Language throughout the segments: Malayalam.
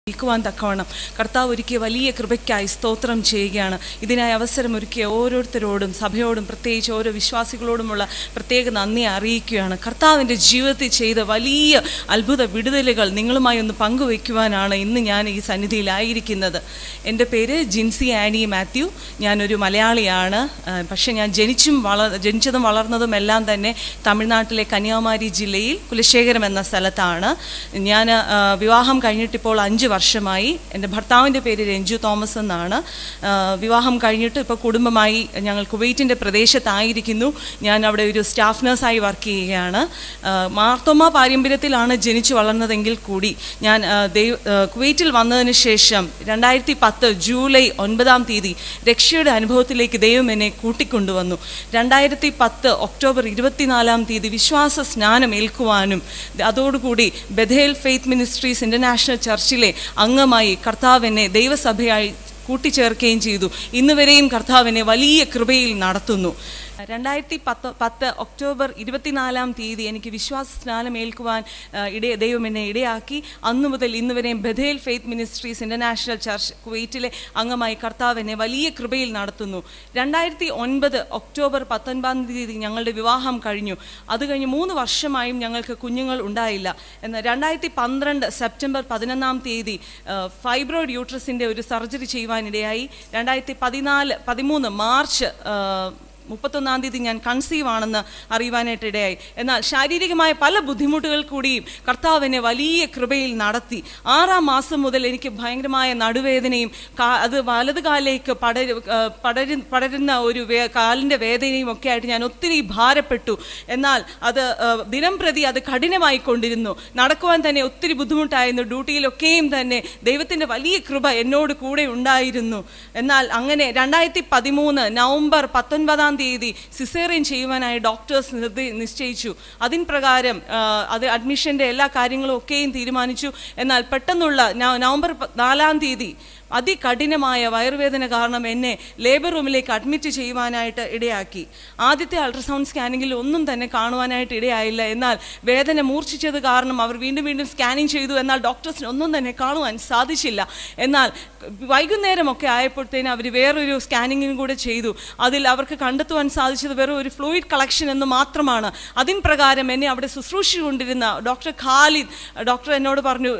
നിൽക്കുവാൻ തക്കവണ്ണം കർത്താവ് ഒരുക്കിയ വലിയ കൃപയ്ക്കായി സ്തോത്രം ചെയ്യുകയാണ് ഇതിനായി അവസരം ഒരുക്കിയ ഓരോരുത്തരോടും സഭയോടും പ്രത്യേകിച്ച് ഓരോ വിശ്വാസികളോടുമുള്ള പ്രത്യേക നന്ദി അറിയിക്കുകയാണ് കർത്താവിൻ്റെ ജീവിതത്തിൽ ചെയ്ത വലിയ അത്ഭുത വിടുതലുകൾ നിങ്ങളുമായി ഒന്ന് പങ്കുവയ്ക്കുവാനാണ് ഇന്ന് ഞാൻ ഈ സന്നിധിയിലായിരിക്കുന്നത് എൻ്റെ പേര് ജിൻസി ആനി മാത്യു ഞാനൊരു മലയാളിയാണ് ആ, പക്ഷേ ഞാൻ ജനിച്ചും വള ജനിച്ചതും വളർന്നതും എല്ലാം തന്നെ തമിഴ്നാട്ടിലെ കന്യാകുമാരി ജില്ലയിൽ കുലശേഖരം എന്ന സ്ഥലത്താണ് ഞാൻ ആ, വിവാഹം കഴിഞ്ഞിട്ടിപ്പോൾ അഞ്ച് വർഷമായി എൻ്റെ ഭർത്താവിൻ്റെ പേര് രഞ്ജു തോമസ് എന്നാണ് ആ, വിവാഹം കഴിഞ്ഞിട്ട് ഇപ്പോൾ കുടുംബമായി ഞങ്ങൾ കുവൈറ്റിൻ്റെ പ്രദേശത്തായിരിക്കുന്നു ഞാൻ അവിടെ ഒരു സ്റ്റാഫ് നഴ്സായി വർക്ക് ചെയ്യുകയാണ് ആ, മാർത്തോമ പാരമ്പര്യത്തിലാണ് ജനിച്ചു വളർന്നതെങ്കിൽ കൂടി ഞാൻ ആ, ദൈവ ആ, കുവൈറ്റിൽ വന്നതിന് ശേഷം രണ്ടായിരത്തി പത്ത് ജൂലൈ ഒൻപതാം തീയതി രക്ഷയുടെ അനുഭവത്തിലേക്ക് ദൈവം എന്നെ കൂട്ടിക്കൊണ്ടുവന്നു രണ്ടായിരത്തി പത്ത് ഒക്ടോബർ ഇരുപത്തിനാലാം തീയതി വിശ്വാസ സ്നാനം ഏൽക്കുവാനും അതോടുകൂടി ബഥേൽ ഫെയ്ത്ത് മിനിസ്ട്രീസ് ഇൻ്റർനാഷണൽ ചർച്ചിലെ അംഗമായി കർത്താവ് എന്നെ ദൈവസഭയായി കൂട്ടിച്ചേർക്കുകയും ചെയ്തു ഇന്ന് വരെയും കർത്താവിനെ വലിയ കൃപയിൽ നടത്തുന്നു രണ്ടായിരത്തി പത്ത് പത്ത് ഒക്ടോബർ ഇരുപത്തിനാലാം തീയതി എനിക്ക് വിശ്വാസ സ്നാനം ഏൽക്കുവാൻ ആ, ഇട ദൈവം എന്നെ ഇടയാക്കി അന്നു മുതൽ ഇന്ന് വരെയും Bethel faith ministries international church കുവൈറ്റിലെ അംഗമായി കർത്താവ് എന്നെ വലിയ കൃപയിൽ നടത്തുന്നു രണ്ടായിരത്തി ഒൻപത് ഒക്ടോബർ പത്തൊൻപതാം തീയതി ഞങ്ങളുടെ വിവാഹം കഴിഞ്ഞു അത് കഴിഞ്ഞ് മൂന്ന് വർഷമായും ഞങ്ങൾക്ക് കുഞ്ഞുങ്ങൾ ഉണ്ടായില്ല എന്നാൽ രണ്ടായിരത്തി പന്ത്രണ്ട് സെപ്റ്റംബർ പതിനൊന്നാം തീയതി ഫൈബ്രോയിഡ് യൂട്രസിൻ്റെ ഒരു സർജറി ചെയ്യുവാനിടയായി രണ്ടായിരത്തി പതിനാല് പതിമൂന്ന് മാർച്ച് ആ, മുപ്പത്തൊന്നാം തീയതി ഞാൻ കൺസീവ് ആണെന്ന് അറിയുവാനായിട്ട് ഇടയായി എന്നാൽ ശാരീരികമായ പല ബുദ്ധിമുട്ടുകൾ കൂടിയും കർത്താവ് എന്നെ വലിയ കൃപയിൽ നടത്തി ആറാം മാസം മുതൽ എനിക്ക് ഭയങ്കരമായ നടുവേദനയും കാ- അത് വലത് കാലിലേക്ക് പടരു ആ, പടരു പടരുന്ന ഒരു വേ കാലിൻ്റെ വേദനയും ഒക്കെ ആയിട്ട് ഞാൻ ഒത്തിരി ഭാരപ്പെട്ടു എന്നാൽ അത് ആ, ദിനം പ്രതി അത് കഠിനമായിക്കൊണ്ടിരുന്നു നടക്കുവാൻ തന്നെ ഒത്തിരി ബുദ്ധിമുട്ടായിരുന്നു ഡ്യൂട്ടിയിലൊക്കെയും തന്നെ ദൈവത്തിൻ്റെ വലിയ കൃപ എന്നോട് കൂടെ ഉണ്ടായിരുന്നു എന്നാൽ അങ്ങനെ രണ്ടായിരത്തി പതിമൂന്ന് നവംബർ പത്തൊൻപതാം തീയതി സിസേറിയൻ ചെയ്യുവാനായി ഡോക്ടേഴ്സ് നിർദ്ദേ നിശ്ചയിച്ചു അതിൻ പ്രകാരം ആ, അത് അഡ്മിഷൻ്റെ എല്ലാ കാര്യങ്ങളും ഒക്കെയും തീരുമാനിച്ചു എന്നാൽ പെട്ടെന്നുള്ള നവ- നവംബർ പ- നാലാം തീയതി അതികഠിനമായ വയറുവേദന കാരണം എന്നെ ലേബർ റൂമിലേക്ക് അഡ്മിറ്റ് ചെയ്യുവാനായിട്ട് ഇടയാക്കി ആദ്യത്തെ അൾട്രാസൗണ്ട് സ്കാനിങ്ങിൽ ഒന്നും തന്നെ കാണുവാനായിട്ട് ഇടയായില്ല എന്നാൽ വേദന മൂർച്ഛിച്ചത് കാരണം അവർ വീണ്ടും വീണ്ടും സ്കാനിങ് ചെയ്തു എന്നാൽ ഡോക്ടേഴ്സിന് ഒന്നും തന്നെ കാണുവാൻ സാധിച്ചില്ല എന്നാൽ വൈകുന്നേരമൊക്കെ ആയപ്പോഴത്തേന് അവർ വേറൊരു സ്കാനിങ്ങും കൂടെ ചെയ്തു അതിൽ അവർക്ക് കണ്ടെത്തുവാൻ സാധിച്ചത് വെറും ഒരു ഫ്ലൂയിഡ് കളക്ഷൻ എന്ന് മാത്രമാണ് അതിൻ പ്രകാരം എന്നെ അവിടെ ശുശ്രൂഷിച്ചുകൊണ്ടിരുന്ന ഡോക്ടർ ഖാലിദ് ഡോക്ടർ എന്നോട് പറഞ്ഞു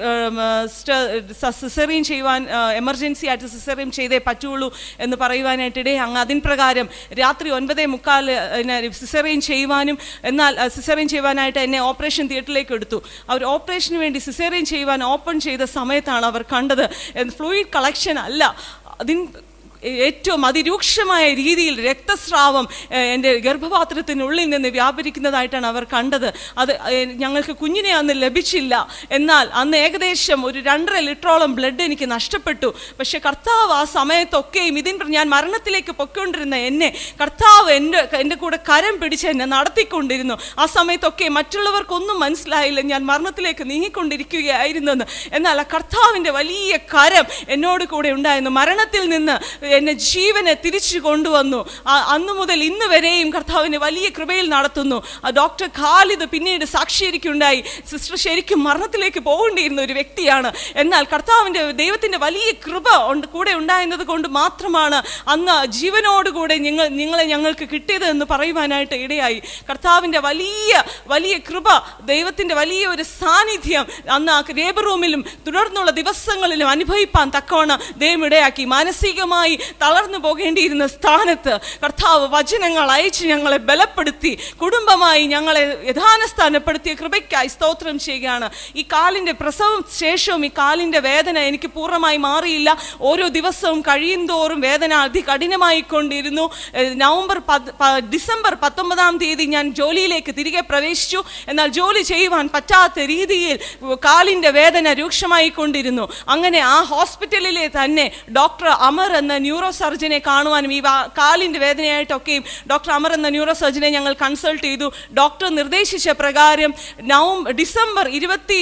സിസറിയൻ ചെയ്യുവാൻ എമർജൻസി ആയിട്ട് സിസറിയൻ ചെയ്തേ പറ്റുള്ളൂ എന്ന് പറയുവാനായിട്ടിടെ അങ്ങ് അതിൻ പ്രകാരം രാത്രി ഒൻപതേ മുക്കാൽ സിസറിയൻ ചെയ്യുവാനും എന്നാൽ സിസറിയൻ ചെയ്യുവാനായിട്ട് എന്നെ ഓപ്പറേഷൻ തിയേറ്ററിലേക്ക് എടുത്തു അവർ ഓപ്പറേഷന് വേണ്ടി സിസറിയൻ ചെയ്യുവാൻ ഓപ്പൺ ചെയ്ത സമയത്താണ് അവർ കണ്ടത് ഫ്ലൂയിഡ് കളക്ഷൻ അല്ല അതിൻ ഏറ്റവും അതിരൂക്ഷമായ രീതിയിൽ രക്തസ്രാവം ഏഹ്, എൻ്റെ ഗർഭപാത്രത്തിനുള്ളിൽ നിന്ന് വ്യാപരിക്കുന്നതായിട്ടാണ് അവർ കണ്ടത് അത് ഏഹ്, ഞങ്ങൾക്ക് കുഞ്ഞിനെ അന്ന് ലഭിച്ചില്ല എന്നാൽ അന്ന് ഏകദേശം ഒരു രണ്ടര ലിറ്ററോളം ബ്ലഡ് എനിക്ക് നഷ്ടപ്പെട്ടു പക്ഷെ കർത്താവ് ആ സമയത്തൊക്കെയും ഇതിൻ പ്ര- ഞാൻ മരണത്തിലേക്ക് പൊയ്ക്കൊണ്ടിരുന്ന എന്നെ കർത്താവ് എൻ്റെ എൻ്റെ കൂടെ കരം പിടിച്ച് എന്നെ നടത്തിക്കൊണ്ടിരുന്നു ആ സമയത്തൊക്കെ മറ്റുള്ളവർക്കൊന്നും മനസ്സിലായില്ല ഞാൻ മരണത്തിലേക്ക് നീങ്ങിക്കൊണ്ടിരിക്കുകയായിരുന്നെന്ന് എന്നാൽ ആ കർത്താവിൻ്റെ വലിയ കരം എന്നോട് കൂടെ ഉണ്ടായിരുന്നു മരണത്തിൽ നിന്ന് എന്നെ ജീവനെ തിരിച്ചു കൊണ്ടുവന്നു ആ അന്നു മുതൽ ഇന്ന് വരെയും കർത്താവിനെ വലിയ കൃപയിൽ നടത്തുന്നു ആ ഡോക്ടർ ഖാലിദ് പിന്നീട് സാക്ഷീകരിക്കുണ്ടായി സിസ്റ്റർ ശരിക്കും മരണത്തിലേക്ക് പോകേണ്ടിയിരുന്ന ഒരു വ്യക്തിയാണ് എന്നാൽ കർത്താവിൻ്റെ ദൈവത്തിൻ്റെ വലിയ കൃപ ഉണ്ട് കൂടെ ഉണ്ടായിരുന്നത് കൊണ്ട് മാത്രമാണ് അന്ന് ജീവനോടുകൂടെ നിങ്ങൾ നിങ്ങളെ ഞങ്ങൾക്ക് കിട്ടിയത് എന്ന് പറയുവാനായിട്ട് ഇടയായി കർത്താവിൻ്റെ വലിയ വലിയ കൃപ ദൈവത്തിൻ്റെ വലിയ ഒരു സാന്നിധ്യം അന്ന് ആ ലേബർ റൂമിലും തുടർന്നുള്ള ദിവസങ്ങളിലും അനുഭവിപ്പാൻ തക്കവണ്ണം ദൈവം ഇടയാക്കി മാനസികമായി തളർന്നു പോകേണ്ടിയിരുന്ന സ്ഥാനത്ത് കർത്താവ് വചനങ്ങൾ അയച്ച് ഞങ്ങളെ ബലപ്പെടുത്തി കുടുംബമായി ഞങ്ങളെ യഥാനസ്ഥാനപ്പെടുത്തിയ കൃപയ്ക്കായി സ്തോത്രം ചെയ്യുകയാണ് ഈ കാലിൻ്റെ പ്രസവം ശേഷവും ഈ കാലിൻ്റെ വേദന എനിക്ക് പൂർണ്ണമായി മാറിയില്ല ഓരോ ദിവസവും കഴിയും തോറും വേദന അതികഠിനമായി കൊണ്ടിരുന്നു ഏഹ് നവംബർ പത്- പ- ഡിസംബർ പത്തൊമ്പതാം തീയതി ഞാൻ ജോലിയിലേക്ക് തിരികെ പ്രവേശിച്ചു എന്നാൽ ജോലി ചെയ്യുവാൻ പറ്റാത്ത രീതിയിൽ കാലിൻ്റെ വേദന രൂക്ഷമായി കൊണ്ടിരുന്നു അങ്ങനെ ആ ഹോസ്പിറ്റലിലെ തന്നെ ഡോക്ടർ അമർ എന്ന ന്യൂറോ സർജനെ കാണുവാനും ഈ വാ- കാലിൻ്റെ വേദനയായിട്ടൊക്കെയും ഡോക്ടർ അമർ എന്ന ന്യൂറോ സർജനെ ഞങ്ങൾ കൺസൾട്ട് ചെയ്തു ഡോക്ടർ നിർദ്ദേശിച്ച പ്രകാരം നവംബർ ഡിസംബർ ഇരുപത്തി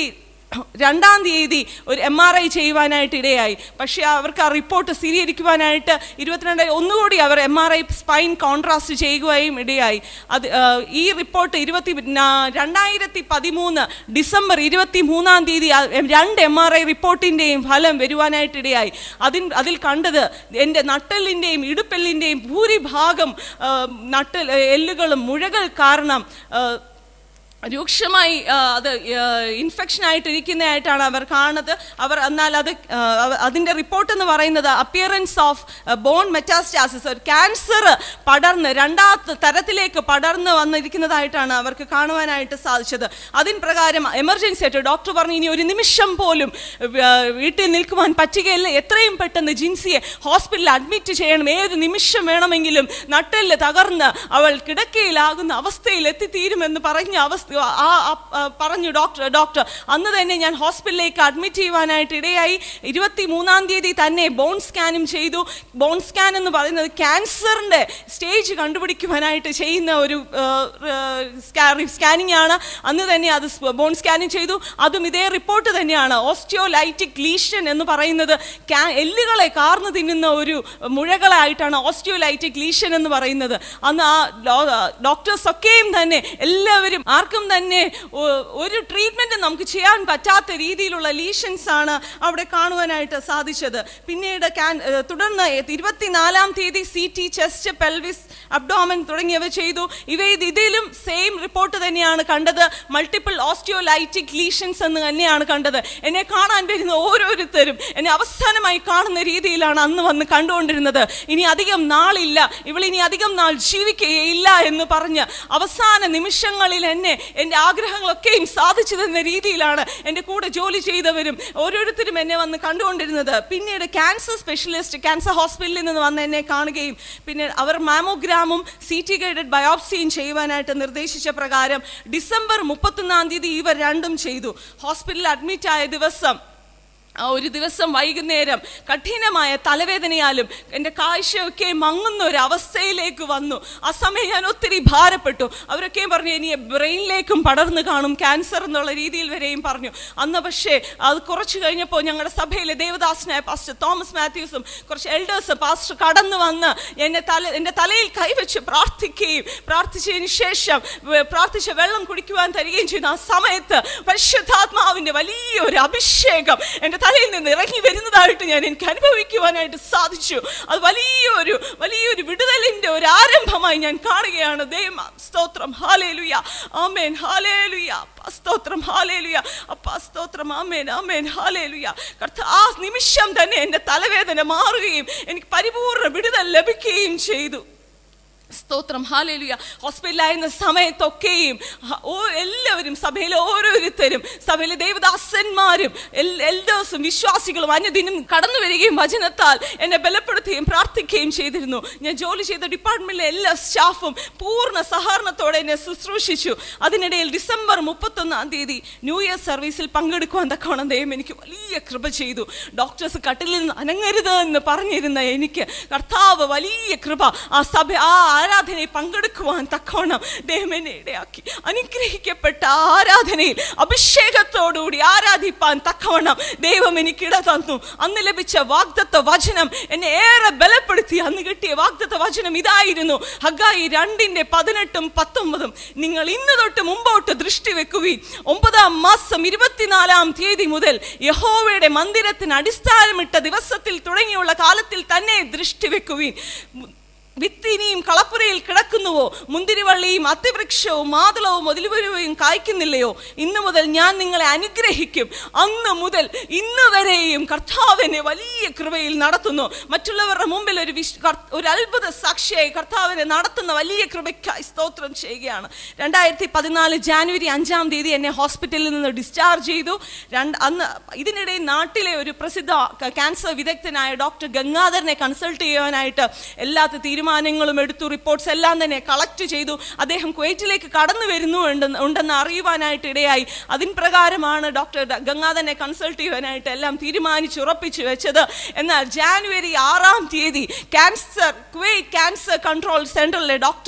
രണ്ടാം തീയതി ഒരു എം ആർ ഐ ചെയ്യുവാനായിട്ട് ഇടയായി പക്ഷേ അവർക്ക് ആ റിപ്പോർട്ട് സ്ഥിരീകരിക്കുവാനായിട്ട് ഇരുപത്തിരണ്ട് ഒന്നുകൂടി അവർ M R I spine contrast ചെയ്യുകയും ഇടയായി അത് ആ, ഈ റിപ്പോർട്ട് ഇരുപത്തി നാ- രണ്ടായിരത്തി പതിമൂന്ന് ഡിസംബർ ഇരുപത്തി മൂന്നാം തീയതി ആ രണ്ട് എം ആർ ഐ റിപ്പോർട്ടിൻ്റെയും ഫലം വരുവാനായിട്ട് ഇടയായി അതിൻ അതിൽ കണ്ടത് എൻ്റെ നട്ടെല്ലിൻ്റെയും ഇടുപ്പെല്ലിൻ്റെയും ഭൂരിഭാഗം ആ, നട്ടെൽ എല്ലുകളും മുഴകൾ കാരണം ആ, രൂക്ഷമായി ആ, അത് ഇൻഫെക്ഷൻ ആയിട്ടിരിക്കുന്നതായിട്ടാണ് അവർ കാണുന്നത് അവർ എന്നാൽ അത് ആ, അവ- അതിൻ്റെ റിപ്പോർട്ട് എന്ന് പറയുന്നത് അപ്പിയറൻസ് ഓഫ് ബോൺ മെറ്റാസ്റ്റാസിസ് ഒരു ക്യാൻസർ പടർന്ന് രണ്ടാമത്തെ തരത്തിലേക്ക് പടർന്ന് വന്നിരിക്കുന്നതായിട്ടാണ് അവർക്ക് കാണുവാനായിട്ട് സാധിച്ചത് അതിൻ പ്രകാരം എമർജൻസി ആയിട്ട് ഡോക്ടർ പറഞ്ഞു ഇനി ഒരു നിമിഷം പോലും ആ, വീട്ടിൽ നിൽക്കുവാൻ പറ്റുകയില്ല എത്രയും പെട്ടെന്ന് ജിൻസിയെ ഹോസ്പിറ്റലിൽ അഡ്മിറ്റ് ചെയ്യണം ഏത് നിമിഷം വേണമെങ്കിലും നട്ടെല്ല് തകർന്ന് അവൾ കിടക്കയിലാകുന്ന അവസ്ഥയിൽ എത്തിത്തീരുമെന്ന് പറഞ്ഞ അവസ്ഥ ആ ആ- ആ പറഞ്ഞു ഡോക്ടർ ഡോക്ടർ അന്ന് തന്നെ ഞാൻ ഹോസ്പിറ്റലിലേക്ക് അഡ്മിറ്റ് ചെയ്യുവാനായിട്ട് ഇടയായി ഇരുപത്തി മൂന്നാം തീയതി തന്നെ ബോൺ സ്കാനും ചെയ്തു ബോൺ സ്കാൻ എന്ന് പറയുന്നത് ക്യാൻസറിൻ്റെ സ്റ്റേജ് കണ്ടുപിടിക്കുവാനായിട്ട് ചെയ്യുന്ന ഒരു സ്കാനിങ് ആണ് അന്ന് തന്നെ അത് ബോൺ സ്കാനിങ് ചെയ്തു അതും ഇതേ റിപ്പോർട്ട് തന്നെയാണ് ഓസ്റ്റിയോലൈറ്റിക് ലീഷൻ എന്ന് പറയുന്നത് ക്യാ- എല്ലുകളെ കാർന്നു തിന്നുന്ന ഒരു മുഴകളായിട്ടാണ് ഓസ്റ്റിയോലൈറ്റിക് ലീഷൻ എന്ന് പറയുന്നത് അന്ന് ആ ഡോക്ടേഴ്സ് ഒക്കെയും തന്നെ എല്ലാവരും ആർക്കും തന്നെ ഒ- ഒരു ട്രീറ്റ്മെന്റ് നമുക്ക് ചെയ്യാൻ പറ്റാത്ത രീതിയിലുള്ള ലീഷൻസ് ആണ് അവിടെ കാണുവാനായിട്ട് സാധിച്ചത് പിന്നീട് ക്യാൻ ഏഹ് തുടർന്ന് ഇരുപത്തിനാലാം തീയതി C T chest pelvis abdomen തുടങ്ങിയവ ചെയ്തു ഇവ ഇത് ഇതിലും സെയിം റിപ്പോർട്ട് തന്നെയാണ് കണ്ടത് മൾട്ടിപ്പിൾ ഓസ്റ്റിയോലൈറ്റിക് ലീഷൻസ് എന്ന് തന്നെയാണ് കണ്ടത് എന്നെ കാണാൻ വരുന്ന ഓരോരുത്തരും എന്നെ അവസാനമായി കാണുന്ന രീതിയിലാണ് അന്ന് വന്ന് കണ്ടുകൊണ്ടിരുന്നത് ഇനി അധികം നാളില്ല ഇവളിനി അധികം നാൾ ജീവിക്കുകയില്ല എന്ന് പറഞ്ഞ് അവസാന നിമിഷങ്ങളിൽ എന്നെ എൻ്റെ ആഗ്രഹങ്ങളൊക്കെയും സാധിച്ചു തന്ന രീതിയിലാണ് എൻ്റെ കൂടെ ജോലി ചെയ്തവരും ഓരോരുത്തരും എന്നെ വന്ന് കണ്ടുകൊണ്ടിരുന്നത് പിന്നീട് ക്യാൻസർ സ്പെഷ്യലിസ്റ്റ് ക്യാൻസർ ഹോസ്പിറ്റലിൽ നിന്ന് വന്ന് എന്നെ കാണുകയും പിന്നെ അവർ മാമോഗ്രാമും സി ടി ഗൈഡഡ് ബയോപ്സിയും ചെയ്യുവാനായിട്ട് നിർദ്ദേശിച്ച പ്രകാരം ഡിസംബർ മുപ്പത്തൊന്നാം തീയതി ഇവർ രണ്ടും ചെയ്തു ഹോസ്പിറ്റലിൽ അഡ്മിറ്റ് ആയ ദിവസം ആ ഒരു ദിവസം വൈകുന്നേരം കഠിനമായ തലവേദനയാലും എൻ്റെ കാഴ്ചയൊക്കെ മങ്ങുന്ന ഒരു അവസ്ഥയിലേക്ക് വന്നു ആ സമയം ഞാൻ ഒത്തിരി ഭാരപ്പെട്ടു അവരൊക്കെയും പറഞ്ഞു ഇനി ബ്രെയിനിലേക്കും പടർന്നു കാണും ക്യാൻസർ എന്നുള്ള രീതിയിൽ വരെയും പറഞ്ഞു അന്ന് പക്ഷേ അത് കുറച്ച് കഴിഞ്ഞപ്പോൾ ഞങ്ങളുടെ സഭയിലെ ദേവദാസനായ പാസ്റ്റർ തോമസ് മാത്യൂസും കുറച്ച് എൽഡേഴ്സും പാസ്റ്റർ കടന്നു വന്ന് എന്നെ തല എൻ്റെ തലയിൽ കൈവച്ച് പ്രാർത്ഥിക്കുകയും പ്രാർത്ഥിച്ചതിന് ശേഷം വെ- പ്രാർത്ഥിച്ച വെള്ളം കുടിക്കുവാൻ തരികയും ചെയ്യുന്ന ആ സമയത്ത് പരിശുദ്ധാത്മാവിൻ്റെ വലിയൊരു അഭിഷേകം എൻ്റെ തലയിൽ നിന്ന് ഇറങ്ങി വരുന്നതായിട്ട് ഞാൻ എനിക്ക് അനുഭവിക്കുവാനായിട്ട് സാധിച്ചു അത് വലിയൊരു വലിയൊരു വിടുതലിൻ്റെ ഒരു ആരംഭമായി ഞാൻ കാണുകയാണ് ദൈവം സ്തോത്രം ഹാലേലുയ ആമേൻ ഹാലേലുയ അപ്പാ സ്തോത്രം ഹാലേലുയ അപ്പാ സ്തോത്രം ആമേൻ ആമേൻ ഹാലേലുയ കർത്ത ആ നിമിഷം തന്നെ എൻ്റെ തലവേദന മാറുകയും എനിക്ക് പരിപൂർണ്ണ വിടുതൽ ലഭിക്കുകയും ചെയ്തു സ്തോത്രം ഹാലേലുയ ഹോസ്പിറ്റലായിരുന്ന സമയത്തൊക്കെയും ഹ- ഓ എല്ലാവരും സഭയിലെ ഓരോരുത്തരും സഭയിലെ ദേവദാസന്മാരും എൽ- എൽഡേഴ്സും വിശ്വാസികളും അന്യദിനം കടന്നു വരികയും വചനത്താൽ എന്നെ ബലപ്പെടുത്തുകയും പ്രാർത്ഥിക്കുകയും ചെയ്തിരുന്നു ഞാൻ ജോലി ചെയ്ത ഡിപ്പാർട്ട്മെന്റിലെ എല്ലാ സ്റ്റാഫും പൂർണ്ണ സഹകരണത്തോടെ എന്നെ ശുശ്രൂഷിച്ചു അതിനിടയിൽ ഡിസംബർ മുപ്പത്തൊന്നാം തീയതി ന്യൂ ഇയർ സർവീസിൽ പങ്കെടുക്കുവാൻ തക്കവണ്ണം ദൈവം എനിക്ക് വലിയ കൃപ ചെയ്തു ഡോക്ടേഴ്സ് കട്ടിലിൽ നിന്ന് അനങ്ങരുത് എന്ന് പറഞ്ഞിരുന്ന എനിക്ക് കർത്താവ് വലിയ കൃപ ആ സഭ ആ ആരാധനയിൽ പങ്കെടുക്കുവാൻ തക്കവണ്ണം ദൈവം എന്നെ ഇടയാക്കി അനുഗ്രഹിക്കപ്പെട്ട ആ ആരാധനയിൽ അഭിഷേകത്തോടുകൂടി ആരാധിപ്പാൻ തക്കവണ്ണം ദൈവം എനിക്ക് ഇട തന്നു അന്ന് ലഭിച്ച വാഗ്ദത്ത വചനം എന്നെ ഏറെ ബലപ്പെടുത്തി അന്ന് കിട്ടിയ വാഗ്ദത്ത വചനം ഇതായിരുന്നു ഹഗായി രണ്ടിന്റെ പതിനെട്ടും പത്തൊമ്പതും നിങ്ങൾ ഇന്ന് തൊട്ട് മുമ്പോട്ട് ദൃഷ്ടി വെക്കുവീൻ ഒമ്പതാം മാസം ഇരുപത്തിനാലാം തീയതി മുതൽ യഹോവയുടെ മന്ദിരത്തിന് അടിസ്ഥാനമിട്ട ദിവസത്തിൽ തുടങ്ങിയുള്ള കാലത്തിൽ തന്നെ ദൃഷ്ടി വെക്കുവീൻ വിത്തിനിയും കളപ്പുരയിൽ കിടക്കുന്നുവോ മുന്തിരിവള്ളിയും അത്തിവൃക്ഷവും മാതളവും ഒതിലുവരുവയും കായ്ക്കുന്നില്ലയോ ഇന്നു മുതൽ ഞാൻ നിങ്ങളെ അനുഗ്രഹിക്കും അന്ന് മുതൽ ഇന്ന് വരെയും കർത്താവിനെ വലിയ കൃപയിൽ നടത്തുന്നു മറ്റുള്ളവരുടെ മുമ്പിൽ ഒരു വിശ് കർ- ഒരു അത്ഭുത സാക്ഷിയായി കർത്താവിനെ നടത്തുന്ന വലിയ കൃപയ്ക്കായി സ്തോത്രം ചെയ്യുകയാണ് രണ്ടായിരത്തി പതിനാല് ജാനുവരി അഞ്ചാം തീയതി എന്നെ ഹോസ്പിറ്റലിൽ നിന്ന് ഡിസ്ചാർജ് ചെയ്തു രണ്ട് അന്ന് ഇതിനിടെ നാട്ടിലെ ഒരു പ്രസിദ്ധ ക- ക്യാൻസർ വിദഗ്ധനായ ഡോക്ടർ ഗംഗാധരനെ കൺസൾട്ട് ചെയ്യുവാനായിട്ട് എല്ലാ തീരുമാനങ്ങളും എടുത്തു റിപ്പോർട്ട്സ് എല്ലാം തന്നെ കളക്ട് ചെയ്തു അദ്ദേഹം കുവൈറ്റിലേക്ക് കടന്നു വരുന്നു ഉണ്ടെന്ന് ഉണ്ടെന്ന് അറിയുവാനായിട്ട് ഇടയായി അതിൻ പ്രകാരമാണ് ഡോക്ടർ ഗംഗാധരനെ കൺസൾട്ട് ചെയ്യുവാനായിട്ട് എല്ലാം തീരുമാനിച്ചുറപ്പിച്ചു വെച്ചത് എന്നാൽ ജാനുവരി ആറാം തീയതി ക്യാൻസർ കുവൈറ്റ് ക്യാൻസർ കൺട്രോൾ സെന്ററിലെ ഡോക്ടർ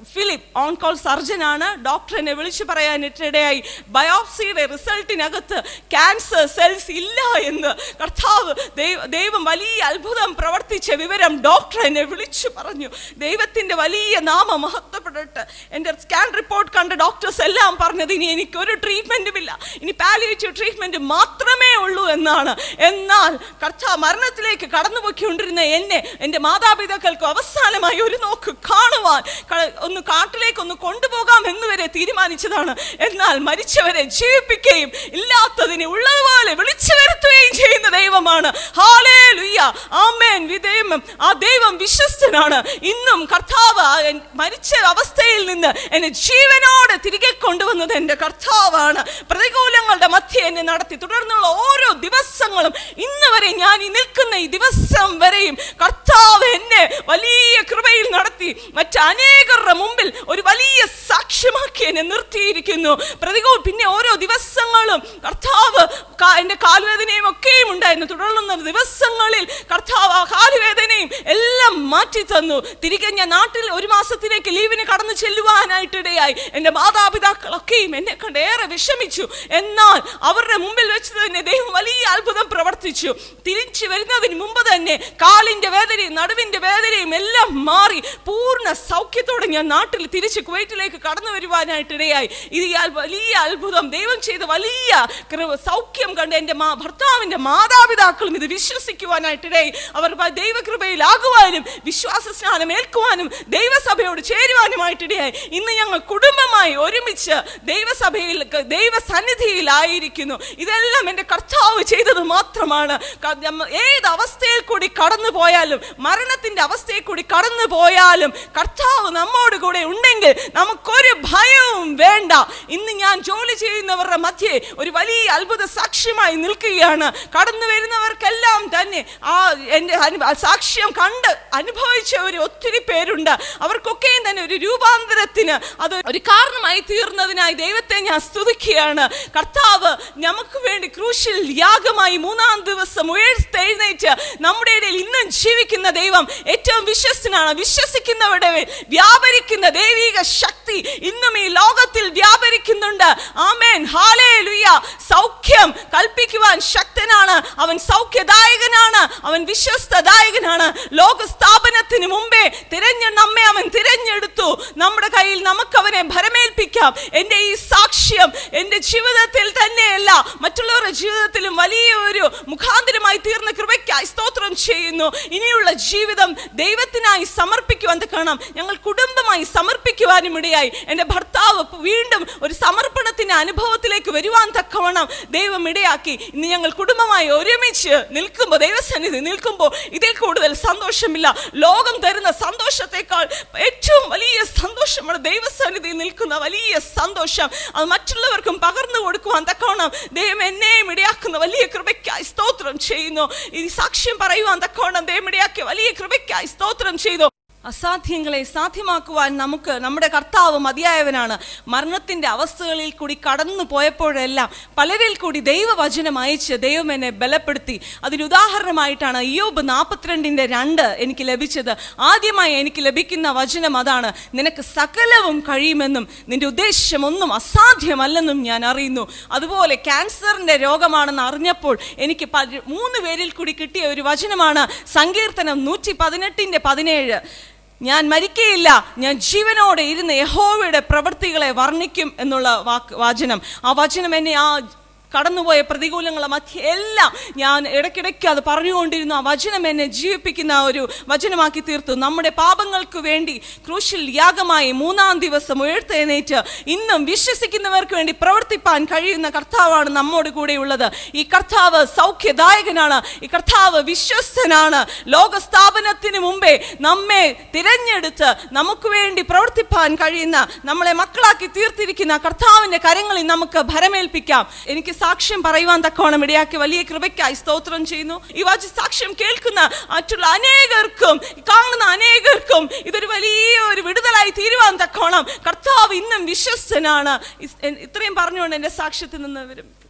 ഫിലിപ്പ് ഓൺ കോൾ സർജനാണ് ഡോക്ടർ എന്നെ വിളിച്ചു പറയാനിട്ടിടയായി ബയോപ്സിയുടെ റിസൾട്ടിനകത്ത് ക്യാൻസർ സെൽസ് ഇല്ല എന്ന് കർത്താവ് ദൈവ ദൈവം വലിയ അത്ഭുതം പ്രവർത്തിച്ച വിവരം ഡോക്ടർ എന്നെ വിളിച്ചു പറഞ്ഞു ദൈവത്തിൻ്റെ വലിയ നാമം മഹത്വപ്പെടട്ടെ എൻ്റെ സ്കാൻ റിപ്പോർട്ട് കണ്ട ഡോക്ടേഴ്സ് എല്ലാം പറഞ്ഞത് ഇനി എനിക്കൊരു ട്രീറ്റ്മെൻറ്റും ഇല്ല ഇനി പാലിയേറ്റീവ് ട്രീറ്റ്മെൻറ്റ് മാത്രമേ ഉള്ളൂ എന്നാണ് എന്നാൽ കർത്താവ് മരണത്തിലേക്ക് കടന്നുപോയിക്കൊണ്ടിരുന്ന എന്നെ എൻ്റെ മാതാപിതാക്കൾക്ക് അവസാനമായി ഒരു നോക്ക് കാണുവാൻ ക- ഒന്ന് കാട്ടിലേക്ക് ഒന്ന് കൊണ്ടുപോകാം എന്ന് വരെ തീരുമാനിച്ചതാണ് എന്നാൽ മരിച്ചവരെ ജീവിപ്പിക്കുകയും ഇല്ലാത്തതിനെ ഉള്ളതുപോലെ വിളിച്ചു വരുത്തുകയും ചെയ്യുന്ന ദൈവമാണ് ഹാലേലുയ്യ ആമേൻ വിധേയം ആ ദൈവം വിശ്വസ്തനാണ് ഇന്നും കർത്താവ് ആ എൻ- മരിച്ച അവസ്ഥയിൽ നിന്ന് എന്നെ ജീവനോടെ തിരികെ കൊണ്ടുവന്നത് എൻ്റെ കർത്താവാണ് പ്രതികൂലങ്ങളുടെ മധ്യ എന്നെ നടത്തി തുടർന്നുള്ള ഓരോ ദിവസങ്ങളും ഇന്ന് വരെ ഞാൻ ഈ നിൽക്കുന്ന ഈ ദിവസം വരെയും കർത്താവ് എന്നെ വലിയ കൃപയിൽ നടത്തി മറ്റ് അനേകരുടെ മുമ്പിൽ ഒരു വലിയ സാക്ഷ്യമാക്കി എന്നെ നിർത്തിയിരിക്കുന്നു പ്രതികൂൽ പിന്നെ ഓരോ ദിവസങ്ങളും കർത്താവ് കാ- എൻ്റെ കാൽവേദനയും ഒക്കെയും ഉണ്ടായിരുന്നു തുടർന്ന ദിവസങ്ങളിൽ കർത്താവ് ആ കാലുവേദനയും എല്ലാം മാറ്റി തന്നു തിരികെ ഞാൻ നാട്ടിൽ ഒരു മാസത്തിലേക്ക് ലീവിന് കടന്നു ചെല്ലുവാനായിട്ടിടയായി എൻ്റെ മാതാപിതാക്കളൊക്കെയും എന്നെ കണ്ട് ഏറെ വിഷമിച്ചു എന്നാൽ അവരുടെ മുമ്പിൽ വെച്ച് തന്നെ ദൈവം വലിയ അത്ഭുതം പ്രവർത്തിച്ചു തിരിച്ചു വരുന്നതിന് മുമ്പ് തന്നെ കാലിന്റെ വേദനയും നടുവിന്റെ വേദനയും എല്ലാം മാറി പൂർണ്ണ സൗഖ്യത്തോടെ ഞാൻ നാട്ടിൽ തിരിച്ച് കുവൈറ്റിലേക്ക് കടന്നു വരുവാനായിട്ടിടയായി ഇത് ഈ അൽ- വലിയ അത്ഭുതം ദൈവം ചെയ്ത വലിയ കൃപ- സൗഖ്യം കണ്ട് എൻ്റെ മാ ഭർത്താവിൻ്റെ മാതാപിതാക്കളും ഇത് വിശ്വസിക്കുവാനായിട്ടിടയായി അവർ പ- ദൈവകൃപയിലാകുവാനും വിശ്വാസ സ്നാനം ഏൽക്കുവാനും ദൈവസഭയോട് ചേരുവാനുമായിട്ടിടയായി ഇന്ന് ഞങ്ങൾ കുടുംബമായി ഒരുമിച്ച് ദൈവസഭയിൽ ദൈവസന്നിധിയിലായിരിക്കുന്നു ഇതെല്ലാം എൻ്റെ കർത്താവ് ചെയ്തത് മാത്രമാണ് ക- നമ്മ- ഏത് അവസ്ഥയിൽ കൂടി കടന്നു പോയാലും മരണത്തിന്റെ അവസ്ഥയിൽ കൂടി കടന്നു പോയാലും കർത്താവ് നമ്മോട് കൂടെ ഉണ്ടെങ്കിൽ നമുക്കൊരു ഭയവും വേണ്ട ഇന്ന് ഞാൻ ജോലി ചെയ്യുന്നവരുടെ മധ്യേ ഒരു വലിയ അത്ഭുത സാക്ഷ്യമായി നിൽക്കുകയാണ് കടന്നു വരുന്നവർക്കെല്ലാം തന്നെ ആ എൻ്റെ അനു- ആ സാക്ഷ്യം കണ്ട് അനുഭവിച്ചവർ ഒത്തിരി പേരുണ്ട് അവർക്കൊക്കെയും തന്നെ ഒരു രൂപാന്തരത്തിന് അത് ഒരു കാരണമായി തീർന്നതിനായി ദൈവത്തെ ഞാൻ സ്തുതിക്കുകയാണ് കർത്താവ് നമുക്ക് വേണ്ടി ക്രൂശിൽ യാഗമായി മൂന്നാം ദിവസം ഉയർത്തെഴുന്നേറ്റ് നമ്മുടെ ഇടയിൽ ഇന്നും ജീവിക്കുന്ന ദൈവം ഏറ്റവും വിശ്വസ്തനാണ് വിശ്വസിക്കുന്നവരുടെ മേൽ വ്യാപരിക്കുന്ന ദൈവിക ശക്തി ഇന്നും ഈ ലോകത്തിൽ വ്യാപരിക്കുന്നുണ്ട് ആമേൻ ഹാലേലുയ സൗഖ്യം കൽപ്പിക്കുവാൻ ശക്തനാണ് അവൻ സൗഖ്യദായകനാണ് അവൻ വിശ്വസ്തദായകനാണ് ലോക സ്ഥാപനത്തിന് മുമ്പേ തിരഞ്ഞ നമ്മെ അവൻ തിരഞ്ഞെടുത്തു നമ്മുടെ കയ്യിൽ നമുക്ക് അവനെ ഭരമേൽപ്പിക്കാം എൻ്റെ ഈ സാക്ഷ്യം എൻ്റെ ജീവിതത്തിൽ തന്നെയല്ല മറ്റുള്ളവരുടെ ജീവിതത്തിലും വലിയ ഒരു മുഖാന്തരമായി തീർന്ന കൃപയ്ക്കായി സ്തോത്രം ചെയ്യുന്നു ഇനിയുള്ള ജീവിതം ദൈവത്തിനായി സമർപ്പിക്കുവാൻ കാണാം ഞങ്ങൾ കുടുംബമായി സമർപ്പിക്കുവാനും ഇടയായി എൻ്റെ ഭർത്താവ് വീണ്ടും ഒരു സമർപ്പണത്തിന്റെ അനുഭവത്തിലേക്ക് വരുവാൻ തക്കവണ്ണം ദൈവം ഇടയാക്കി ഇന്ന് ഞങ്ങൾ കുടുംബമായി ഒരുമിച്ച് നിൽക്കുമ്പോൾ ദൈവസന്നിധി നിൽക്കുമ്പോൾ ഇതിൽ കൂടുതൽ സന്തോഷമില്ല ലോകം തരുന്ന സന്തോഷത്തെക്കാൾ ഏറ്റവും വലിയ സന്തോഷമാണ് ദൈവസന്നിധി നിൽക്കുന്ന വലിയ സന്തോഷം അത് മറ്റുള്ളവർക്കും പകർന്നു കൊടുക്കുവാൻ തക്കവണ്ണം ദൈവം എന്നെയും ഇടയാക്കുന്ന വലിയ കൃപയ്ക്കായി സ്തോത്രം ചെയ്യുന്നു ഈ സാക്ഷ്യം പറയുവാൻ തക്കവണ്ണം ദൈവം ഇടയാക്കിയ വലിയ കൃപയ്ക്കായി സ്തോത്രം ചെയ്തു അസാധ്യങ്ങളെ സാധ്യമാക്കുവാൻ നമുക്ക് നമ്മുടെ കർത്താവ് മതിയായവനാണ് മരണത്തിൻ്റെ അവസ്ഥകളിൽ കൂടി കടന്നു പോയപ്പോഴെല്ലാം പലരിൽ കൂടി ദൈവവചനം അയച്ച് ദൈവം എന്നെ ബലപ്പെടുത്തി അതിന് ഉദാഹരണമായിട്ടാണ് യോബ് നാൽപ്പത്തിരണ്ടിൻ്റെ രണ്ട് എനിക്ക് ലഭിച്ചത് ആദ്യമായി എനിക്ക് ലഭിക്കുന്ന വചനം അതാണ് നിനക്ക് സകലവും കഴിയുമെന്നും നിന്റെ ഉദ്ദേശം ഒന്നും അസാധ്യമല്ലെന്നും ഞാൻ അറിയുന്നു അതുപോലെ ക്യാൻസറിൻ്റെ രോഗമാണെന്ന് അറിഞ്ഞപ്പോൾ എനിക്ക് പല- മൂന്ന് പേരിൽ കൂടി കിട്ടിയ ഒരു വചനമാണ് സങ്കീർത്തനം നൂറ്റി പതിനെട്ടിൻ്റെ പതിനേഴ് ഞാൻ മരിക്കയില്ല ഞാൻ ജീവനോടെ ഇരുന്ന് യഹോവയുടെ പ്രവൃത്തികളെ വർണ്ണിക്കും എന്നുള്ള വാക്ക് വചനം ആ വചനം എന്നെ ആ കടന്നുപോയ പ്രതികൂലങ്ങളെ മധ്യ എല്ലാം ഞാൻ ഇടയ്ക്കിടയ്ക്ക് അത് പറഞ്ഞുകൊണ്ടിരുന്നു ആ വചനം എന്നെ ജീവിപ്പിക്കുന്ന ഒരു വചനമാക്കി തീർത്തു നമ്മുടെ പാപങ്ങൾക്ക് വേണ്ടി ക്രൂശിൽ യാഗമായി മൂന്നാം ദിവസം ഉയർത്തെഴുന്നേറ്റ് ഇന്നും വിശ്വസിക്കുന്നവർക്ക് വേണ്ടി പ്രവർത്തിപ്പാൻ കഴിയുന്ന കർത്താവാണ് നമ്മോട് കൂടെയുള്ളത് ഈ കർത്താവ് സൗഖ്യദായകനാണ് ഈ കർത്താവ് വിശ്വസ്തനാണ് ലോക സ്ഥാപനത്തിന് മുമ്പേ നമ്മെ തിരഞ്ഞെടുത്ത് നമുക്ക് വേണ്ടി പ്രവർത്തിപ്പാൻ കഴിയുന്ന നമ്മളെ മക്കളാക്കി തീർത്തിരിക്കുന്ന കർത്താവിന്റെ കരങ്ങളിൽ നമുക്ക് ഭരമേൽപ്പിക്കാം എനിക്ക് സാക്ഷ്യം പറയുവാൻ തക്കവണ്ണം ഇടയാക്കി വലിയ കൃപയ്ക്കായി സ്തോത്രം ചെയ്യുന്നു ഈ വാച്ച് സാക്ഷ്യം കേൾക്കുന്ന മറ്റുള്ള അനേകർക്കും കാണുന്ന അനേകർക്കും ഇതൊരു വലിയ ഒരു വിടുതലായി തീരുവാൻ തക്കവണ്ണം കർത്താവ് ഇന്നും വിശ്വസ്തനാണ് ഇസ്- ഇത്രയും പറഞ്ഞുകൊണ്ട് എൻ്റെ സാക്ഷ്യത്തിൽ നിന്ന് വിരമിക്കുന്നു